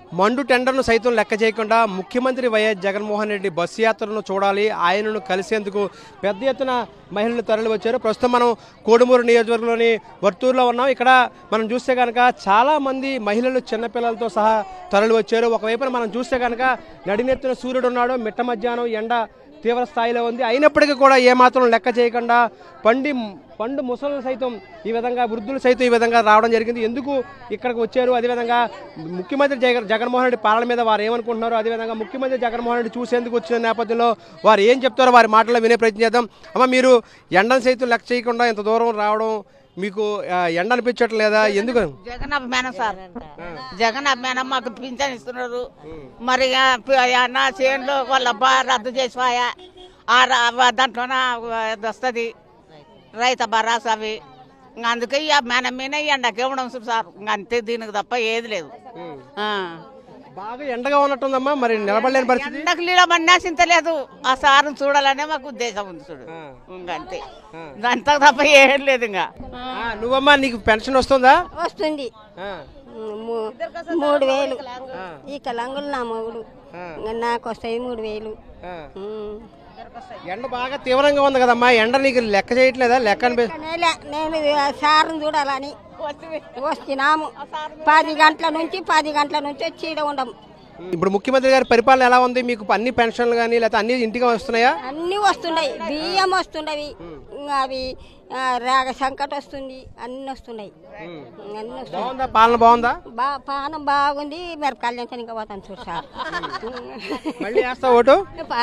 మండు టెండర్ను సైతం లెక్క చేయకుండా ముఖ్యమంత్రి వైఎస్ జగన్మోహన్ రెడ్డి బస్సు యాత్రను చూడాలి ఆయనను కలిసేందుకు పెద్ద ఎత్తున మహిళలు తరలి వచ్చారు ప్రస్తుతం మనం కోడుమూరు నియోజకవర్గంలోని వర్తూరులో ఉన్నాం ఇక్కడ మనం చూస్తే కనుక చాలా మంది మహిళలు చిన్నపిల్లలతో సహా తరలి వచ్చారు ఒకవైపున మనం చూస్తే కనుక నడినెత్తున సూర్యుడు ఉన్నాడు మిట్ట మధ్యాహ్నం ఎండ తీవ్ర స్థాయిలో ఉంది అయినప్పటికీ కూడా ఏమాత్రం లెక్క చేయకుండా పండి పండు ముసలు సైతం ఈ విధంగా వృద్ధులు సైతం ఈ విధంగా రావడం జరిగింది ఎందుకు ఇక్కడికి వచ్చారు అదేవిధంగా ముఖ్యమంత్రి జగన్ జగన్మోహన్ రెడ్డి పాలన మీద వారు ఏమనుకుంటున్నారు అదేవిధంగా ముఖ్యమంత్రి జగన్మోహన్ రెడ్డి చూసేందుకు వచ్చిన నేపథ్యంలో వారు ఏం చెప్తారో వారి మాటల్లో వినే ప్రయత్నం చేద్దాం అమ్మ మీరు ఎండను సైతం లెక్క చేయకుండా ఇంత దూరం రావడం మీకు ఆ, ఎండ అనిపించట్లేదా ఎందుకు జగన్ అభిమానం సార్ జగన్ అభిమానం మాకు పింఛన్ ఇస్తున్నారు మరి ఆ పి- అన్న చేనులో వాళ్ళ అబ్బా రద్దు చేసిపోయా ఆ ర- దాంట్లోన అది వస్తుంది రైత భరాసా అవి ఇంక అందుకే ఈ అభిమానం మీద ఈ ఎండకే ఉండడం సార్ ఇంక అంతే దీనికి తప్ప ఏది లేదు ఆ. బాగా ఎండగా ఉన్నట్టుందమ్మా మరి నిలబడలేని పరిస్థితి ఎండకు నీళ్ళమన్నా చింత లేదు ఆ సారుని చూడాలనే మాకు ఉద్దేశం ఉంది చూడు ఆ. ఇంక అంతే దాంతో తప్ప ఏం లేదు ఇంకా ఆ, నువ్వమ్మా నీకు పెన్షన్ వస్తుందా వస్తుంది ఆ, మూ- మూడు వేలు ఆ, ఈ కలంగులు నా మొగుడు ఆ, ఇంకా నాకు వస్తాయి మూడు వేలు ఆ. ఉమ్. ఎండ బాగా తీవ్రంగా ఉంది కదమ్మా ఎండ నీకు లెక్క చేయట్లేదా లెక్క అనిపి నేలే, నేను సారం చూడాలని వస్తున్నాము పది గంటల నుంచి పది గంటల నుంచి వచ్చి ఈడ ఉండము ఇప్పుడు ముఖ్యమంత్రి గారి పరిపాలన ఎలా ఉంది మీకు అన్ని పెన్షన్లు కానీ లేకపోతే అన్ని ఇంటికి వస్తున్నాయా అన్నీ వస్తున్నాయి బియ్యం వస్తున్నవి ఇంకా అవి ఆ, రాగ సంకట వస్తుంది అన్ని వస్తున్నాయి అన్ని వస్తున్నాయి బాగుందా పాలన బాగుందా బా పానం బాగుంది మిరపకాయలు ఎంత ఇంకా పోతాను చూడు సార్ మళ్ళీ వేస్తా ఓటు పా?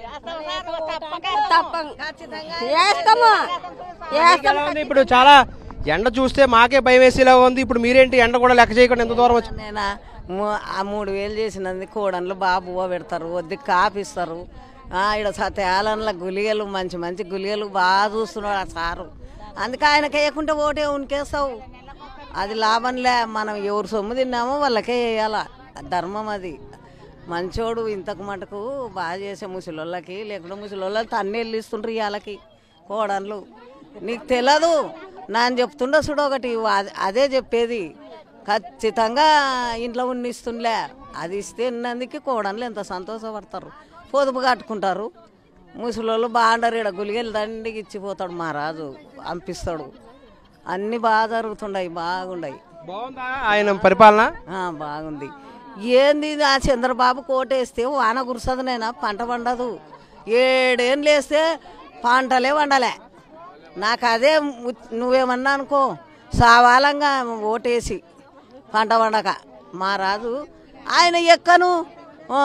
తప్ప వేస్తాము వేస్తాము ఎలా ఉంది ఇప్పుడు చాలా ఎండ చూస్తే మాకే భయం వేసేలా ఉంది ఇప్పుడు మీరేంటి ఎండ కూడా లెక్క చేయకుండా ఎంత దూరం వచ్చి నేనా మూ- ఆ మూడు వేలు చేసినందుకు కోడన్లు బాబు పెడతారు వద్దు కాపిస్తారు ఇక్కడ సత్యాలన్ల గులిగలు మంచి మంచి గులిగలు బాగా చూస్తున్నాడు ఆ సారు అందుకే ఆయనకి వేయకుంటే ఓటే ఉనికేస్తావు అది లాభంలే మనం ఎవరు సొమ్ము తిన్నామో వాళ్ళకే వేయాల ధర్మం అది మంచోడు ఇంతకు మటుకు బాగా చేసే ముసలోళ్ళకి లేకుంటే ముసలోళ్ళకి తన్ని వెళ్ళిస్తుండ్రు ఇవాళకి కోడన్లు నీకు తెలియదు నాన్న చెప్తుండ చూడు ఒకటి అద- అదే చెప్పేది ఖచ్చితంగా ఇంట్లో ఉన్నిస్తుండే అది ఇస్తే ఇన్నందుకు కోడన్లు ఎంత సంతోషపడతారు పొదుపు కట్టుకుంటారు ముసలోళ్ళు బాగుండరు ఇక్కడ గులిగెలు దండికి ఇచ్చిపోతాడు మా రాజు పంపిస్తాడు అన్నీ బాగా జరుగుతుండయి బాగుండయి బాగుందా ఆయన పరిపాలన ఆ, బాగుంది ఏంది ఇది? ఆ చంద్రబాబు కోటేస్తే వాన కురుస్తుంది నేనా పంట పండదు ఏడేళ్ళు వేస్తే పంటలే వండలే నాకు అదే ము- నువ్వేమన్నా అనుకో సావాలంగా ఓటేసి పంట వండక మా రాజు ఆయన ఎక్కను ఆ,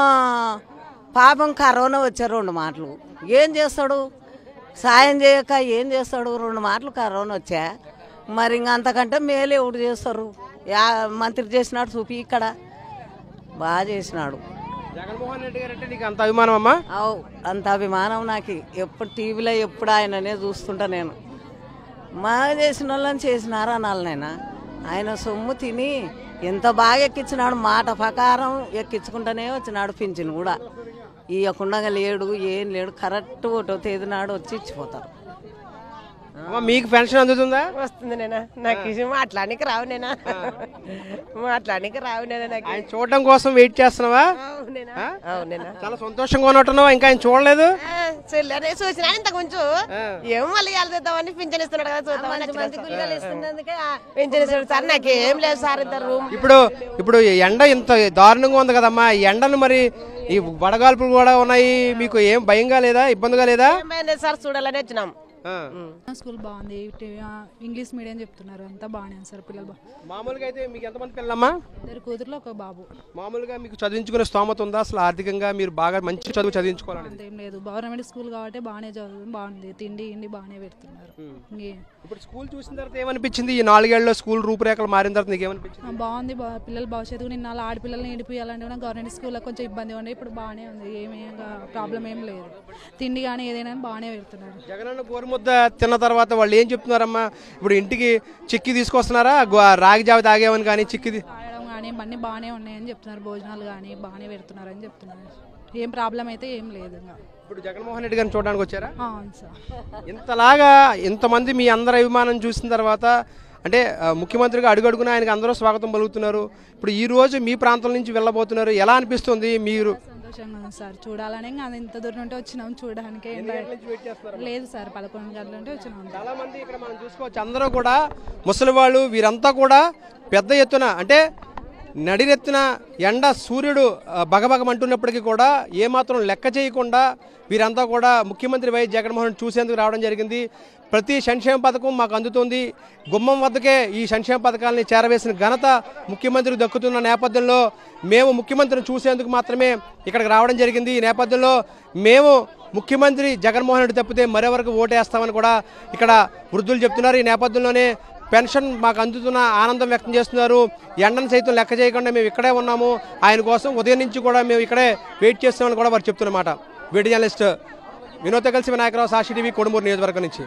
పాపం కరోనా వచ్చే రెండు మాటలు ఏం చేస్తాడు సాయం చేయక ఏం చేస్తాడు రెండు మాటలు కరోనా వచ్చా మరి ఇంక అంతకంటే మేలు ఎవడు చేస్తారు యా మంత్రి చేసినాడు చూపి ఇక్కడ బాగా చేసినాడు జగన్మోహన్ రెడ్డి గారు అంటే నీకు అంత అభిమానం అమ్మా అవు అంత అభిమానం నాకు ఎప్పుడు టీవీలో ఎప్పుడు ఆయననే చూస్తుంటా నేను మా చేసిన వాళ్ళని చేసినారా అనాలనైనా ఆయన సొమ్ము తిని ఎంత బాగా ఎక్కించినాడు మాట ప్రకారం ఎక్కించుకుంటూనే వచ్చినాడు పింఛన్ కూడా ఇవ్వకుండా లేడు ఏం లేడు కరెక్ట్ ఒకటో తేదీ నాడు వచ్చి ఇచ్చిపోతారు అమ్మా మీకు పెన్షన్ అందుతుందా వస్తుంది నేనా నాకు ఇది మాట్లాడానికి రావు నేనా మాట్లాడానికి రావు నేనా నాకు ఆయన చూడడం కోసం వెయిట్ చేస్తున్నావా అవునేనా ఆ? అవునేనా చాలా సంతోషంగా ఉన్నట్టున్నావా ఇంకా ఆయన చూడలేదు చెల్లెనే చూసినా ఇంత కొంచెం ఏం మళ్ళీ ఇవాళ చేద్దామని పింఛన్ ఇస్తున్నాడు కదా చూద్దామని పింఛన్ ఇస్తున్నాడు సార్ నాకేం లేదు సార్ ఇంత రూమ్ ఇప్పుడు ఇప్పుడు ఎండ ఇంత దారుణంగా ఉంది కదమ్మా ఈ ఎండను మరి ఈ వడగాల్పులు కూడా ఉన్నాయి మీకు ఏం భయంగా లేదా ఇబ్బందిగా లేదా సార్ చూడాలని వచ్చినాం ఆ. స్కూల్ బాగుంది ఇటు, ఆ, ఇంగ్లీష్ మీడియం చెప్తున్నారు అంతా బాగానే ఉంది సార్ పిల్లలు బా మామూలుగా అయితే మీకు ఎంతమంది పిల్లలమ్మా ఇద్దరు కూతురులో ఒక బాబు మామూలుగా మీకు చదివించుకునే స్తోమత ఉందా అసలు ఆర్థికంగా మీరు బాగా మంచి చదువు చదివించుకోవాలని అంతేం లేదు గవర్నమెంట్ స్కూల్ కాబట్టి బాగానే చదువు బాగుంది తిండి ఇండి బాగానే పెడుతున్నారు ఇంకే ఇప్పుడు స్కూల్ చూసిన తర్వాత ఏమనిపించింది ఈ నాలుగేళ్లలో స్కూల్ రూపురేఖలు మారిన తర్వాత నీకు ఏమనిపించింది ఆ, బాగుంది బా పిల్లల భవిష్యత్తు నిన్న వాళ్ళ ఆడపిల్లల్ని నిడిపియాలంటే కూడా గవర్నమెంట్ స్కూల్లో కొంచెం ఇబ్బంది ఉండే ఇప్పుడు బాగానే ఉంది ఏమీ ప్రాబ్లం ఏం లేదు తిండి కానీ ఏదైనా బాగానే పెడుతున్నారు జగనన్న గోరుముద్ద తిన్న తర్వాత వాళ్ళు ఏం చెప్తున్నారమ్మా ఇప్పుడు ఇంటికి చిక్కి తీసుకొస్తున్నారా గో- రాగి జావ తాగేమని కానీ చిక్కి తీ- తాగడం కానీ అన్నీ బాగానే ఉన్నాయని చెప్తున్నారు భోజనాలు కానీ బాగానే పెడుతున్నారు అని చెప్తున్నారు ఏం ప్రాబ్లం అయితే ఏం లేదు ఇంకా ఇప్పుడు జగన్మోహన్ రెడ్డి గారిని చూడడానికి వచ్చారా ఆ, అవును సార్ ఇంతలాగా ఇంతమంది మీ అందరి అభిమానం చూసిన తర్వాత అంటే ఆ, ముఖ్యమంత్రిగా అడుగడుగున ఆయనకు అందరూ స్వాగతం పలుకుతున్నారు ఇప్పుడు ఈ రోజు మీ ప్రాంతం నుంచి వెళ్ళబోతున్నారు ఎలా అనిపిస్తుంది మీరు సంతోషంగా ఉంది సార్ చూడాలని ఇంకా ఇంత దూరం నుండి వచ్చినాం చూడడానికి లేదు సార్ పదకొండు గంటల నుండి వచ్చినాం చాలా మంది ఇక్కడ మనం చూసుకోవచ్చు అందరూ కూడా ముసలి వాళ్ళు వీరంతా కూడా పెద్ద ఎత్తున అంటే నడిరెత్తున ఎండ సూర్యుడు ఆ, బగబగమంటున్నప్పటికీ కూడా ఏమాత్రం లెక్క చేయకుండా వీరంతా కూడా ముఖ్యమంత్రి వైఎస్ జగన్మోహన్ రెడ్డి చూసేందుకు రావడం జరిగింది ప్రతి సంక్షేమ పథకం మాకు అందుతుంది గుమ్మం వద్దకే ఈ సంక్షేమ పథకాలని చేరవేసిన ఘనత ముఖ్యమంత్రికి దక్కుతున్న నేపథ్యంలో మేము ముఖ్యమంత్రిని చూసేందుకు మాత్రమే ఇక్కడికి రావడం జరిగింది ఈ నేపథ్యంలో మేము ముఖ్యమంత్రి జగన్మోహన్ రెడ్డి తప్పితే మరెవరికి ఓటేస్తామని కూడా ఇక్కడ వృద్ధులు చెప్తున్నారు ఈ నేపథ్యంలోనే పెన్షన్ మాకు అందుతున్న ఆనందం వ్యక్తం చేస్తున్నారు ఎండను సైతం లెక్క చేయకుండా మేము ఇక్కడే ఉన్నాము ఆయన కోసం ఉదయం నుంచి కూడా మేము ఇక్కడే వెయిట్ చేస్తామని కూడా వారు చెప్తున్నమాట వీడియో జర్నలిస్ట్ వినోద్ కలిసి వినాయకరావు సాక్షి టీవీ కొడుమూరు నియోజకవర్గం నుంచి